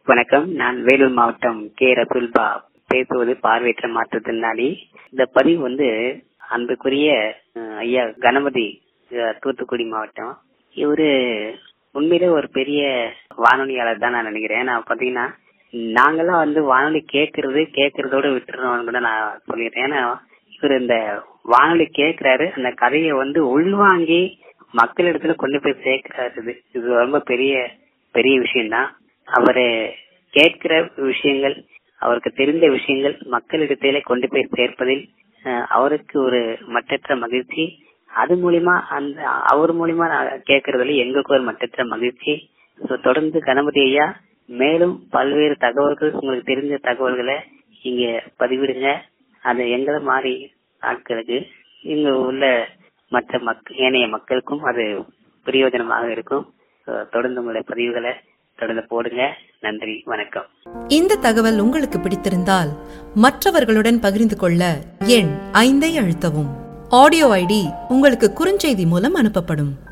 வணக்கம் நான் வேலூர் மாவட்டம் கே ரசுல்பா பேசுவது பார்வையற்ற மாற்றுத்திறனாளி இந்த பதிவு வந்து அன்புக்குரிய அஹ், ஐயா கணபதி அஹ், தூத்துக்குடி மாவட்டம் இவரு உண்மையிலே ஒரு பெரிய வானொலியாளர் தான் நான் நினைக்கிறேன் நான் பாத்தீங்கன்னா நாங்கெல்லாம் வந்து வானொலி கேட்கறது கேட்கறதோட விட்டுறோம்னு கூட நான் சொல்லிடுறேன் ஏன்னா இவர் இந்த வானொலி கேட்கிறாரு அந்த கதையை வந்து உள்வாங்கி மக்களிடத்துல கொண்டு போய் சேர்க்கிறாரு இது இது ரொம்ப பெரிய பெரிய விஷயம்தான் அவரு கேட்கிற விஷயங்கள் அவருக்கு தெரிந்த விஷயங்கள் மக்களிடத்திலே கொண்டு போய் சேர்ப்பதில் அஹ், அவருக்கு ஒரு மற்றற்ற மகிழ்ச்சி அது மூலியமா அந்த அவர் மூலியமா நான் கேட்கறதுல எங்களுக்கு ஒரு மற்றற்ற மகிழ்ச்சி So, தொடர்ந்து கணபதி ஐயா மேலும் பல்வேறு தகவல்கள் உங்களுக்கு தெரிஞ்ச தகவல்களை இங்க பதிவிடுங்க அது எங்களை மாதிரி ஆட்களுக்கு இங்க உள்ள மற்ற மக் ஏனைய மக்களுக்கும் அது பிரயோஜனமாக இருக்கும் So, தொடர்ந்து உங்களுடைய பதிவுகளை தொடர்ந்து போடுங்க நன்றி வணக்கம் இந்த தகவல் உங்களுக்கு பிடித்திருந்தால் மற்றவர்களுடன் பகிர்ந்து கொள்ள எண் ஐந்தை அழுத்தவும் ஆடியோ ஐடி உங்களுக்கு குறுஞ்செய்தி மூலம் அனுப்பப்படும்